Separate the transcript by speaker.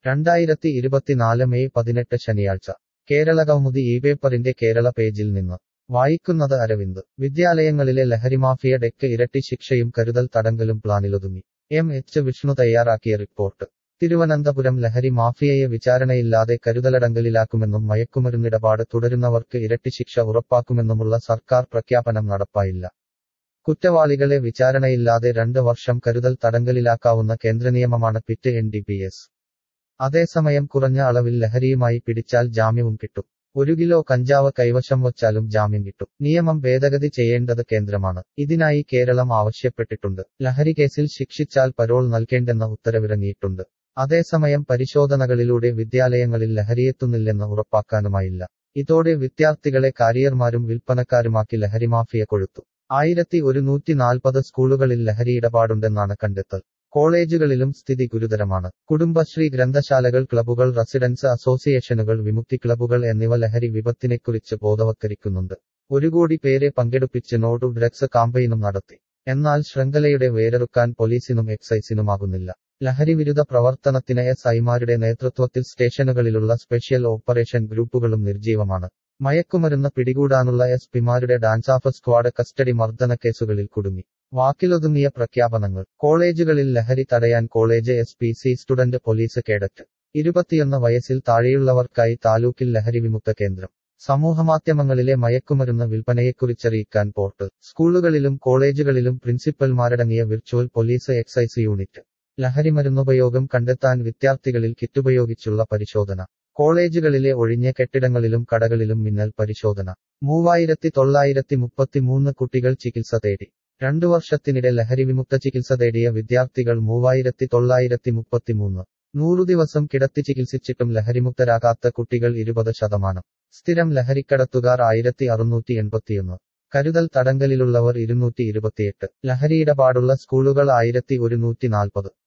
Speaker 1: രണ്ടായിരത്തി ഇരുപത്തിനാല് മെയ് പതിനെട്ട് ശനിയാഴ്ച കേരള കൗമുദി ഈ പേപ്പറിന്റെ കേരള പേജിൽ നിന്ന് വായിക്കുന്നത് അരവിന്ദ് വിദ്യാലയങ്ങളിലെ ലഹരിമാഫിയ ഡെക്ക് ഇരട്ടി ശിക്ഷയും കരുതൽ തടങ്കലും പ്ലാനിലൊതുങ്ങി എം എച്ച് വിഷ്ണു തയ്യാറാക്കിയ റിപ്പോർട്ട് തിരുവനന്തപുരം ലഹരി മാഫിയയെ വിചാരണയില്ലാതെ കരുതലടങ്കലിലാക്കുമെന്നും മയക്കുമരുന്നിടപാട് തുടരുന്നവർക്ക് ഇരട്ടി ശിക്ഷ ഉറപ്പാക്കുമെന്നുമുള്ള സർക്കാർ പ്രഖ്യാപനം നടപ്പായില്ല കുറ്റവാളികളെ വിചാരണയില്ലാതെ രണ്ട് വർഷം കരുതൽ തടങ്കലിലാക്കാവുന്ന കേന്ദ്രനിയമമാണ് PIT N D P S അതേസമയം കുറഞ്ഞ അളവിൽ ലഹരിയുമായി പിടിച്ചാൽ ജാമ്യവും കിട്ടും ഒരു കിലോ കഞ്ചാവ് കൈവശം വച്ചാലും ജാമ്യം കിട്ടും നിയമം ഭേദഗതി ചെയ്യേണ്ടത് കേന്ദ്രമാണ് ഇതിനായി കേരളം ആവശ്യപ്പെട്ടിട്ടുണ്ട് ലഹരി കേസിൽ ശിക്ഷിച്ചാൽ പരോൾ നൽകേണ്ടെന്ന ഉത്തരവിറങ്ങിയിട്ടുണ്ട് അതേസമയം പരിശോധനകളിലൂടെ വിദ്യാലയങ്ങളിൽ ലഹരിയെത്തുന്നില്ലെന്ന് ഉറപ്പാക്കാനുമായില്ല ഇതോടെ വിദ്യാർത്ഥികളെ കാരിയർമാരും വിൽപ്പനക്കാരുമാക്കി ലഹരിമാഫിയ കൊഴുത്തു ആയിരത്തി ഒരുന്നൂറ്റി നാൽപ്പത് സ്കൂളുകളിൽ ലഹരി ഇടപാടുണ്ടെന്നാണ് കണ്ടെത്തൽ കോളേജുകളിലും സ്ഥിതി ഗുരുതരമാണ് കുടുംബശ്രീ ഗ്രന്ഥശാലകൾ ക്ലബുകൾ റെസിഡൻസ് അസോസിയേഷനുകൾ വിമുക്തി ക്ലബുകൾ എന്നിവ ലഹരി വിപത്തിനെക്കുറിച്ച് ബോധവത്കരിക്കുന്നുണ്ട് ഒരു കോടി പേരെ പങ്കെടുപ്പിച്ച് നോട്ടു ഡ്രഗ്സ് കാമ്പയിനും നടത്തി എന്നാൽ ശൃംഖലയുടെ വേരറുക്കാൻ പോലീസിനും എക്സൈസിനുമാകുന്നില്ല ലഹരിവിരുദ്ധ പ്രവർത്തനത്തിന് എസ് ഐമാരുടെ നേതൃത്വത്തിൽ സ്റ്റേഷനുകളിലുള്ള സ്പെഷ്യൽ ഓപ്പറേഷൻ ഗ്രൂപ്പുകളും നിർജീവമാണ് മയക്കുമരുന്ന് പിടികൂടാനുള്ള എസ് പിമാരുടെ ഡാൻസാഫ് സ്ക്വാഡ് കസ്റ്റഡി മർദ്ദന കേസുകളിൽ കുടുങ്ങി വാക്കിലൊതുങ്ങിയ പ്രഖ്യാപനങ്ങൾ കോളേജുകളിൽ ലഹരി തടയാൻ college S P C student police cadet ഇരുപത്തിയൊന്ന് വയസ്സിൽ താഴെയുള്ളവർക്കായി താലൂക്കിൽ ലഹരി വിമുക്ത കേന്ദ്രം സമൂഹമാധ്യമങ്ങളിലെ മയക്കുമരുന്ന് വിൽപ്പനയെക്കുറിച്ചറിയിക്കാൻ പോർട്ട് സ്കൂളുകളിലും കോളേജുകളിലും പ്രിൻസിപ്പൽമാരടങ്ങിയ വിർച്വൽ പോലീസ് എക്സൈസ് യൂണിറ്റ് ലഹരിമരുന്നുപയോഗം കണ്ടെത്താൻ വിദ്യാർത്ഥികളിൽ കിറ്റുപയോഗിച്ചുള്ള പരിശോധന കോളേജുകളിലെ ഒഴിഞ്ഞ കെട്ടിടങ്ങളിലും കടകളിലും മിന്നൽ പരിശോധന മൂവായിരത്തി തൊള്ളായിരത്തി മുപ്പത്തിമൂന്ന് കുട്ടികൾ ചികിത്സ തേടി രണ്ടു വർഷത്തിനിടെ ലഹരിവിമുക്ത ചികിത്സ തേടിയ വിദ്യാർത്ഥികൾ മൂവായിരത്തി തൊള്ളായിരത്തി മുപ്പത്തിമൂന്ന് നൂറു ദിവസം കിടത്തി ചികിത്സിച്ചിട്ടും ലഹരിമുക്തരാകാത്ത കുട്ടികൾ ഇരുപത് ശതമാനം സ്ഥിരം ലഹരിക്കടത്തുകാർ ആയിരത്തി അറുന്നൂറ്റി എൺപത്തിയൊന്ന് കരുതൽ തടങ്കലിലുള്ളവർ ഇരുന്നൂറ്റി ഇരുപത്തിയെട്ട് ലഹരിയിടപാടുള്ള സ്കൂളുകൾ ആയിരത്തി ഒരുന്നൂറ്റി നാൽപ്പത്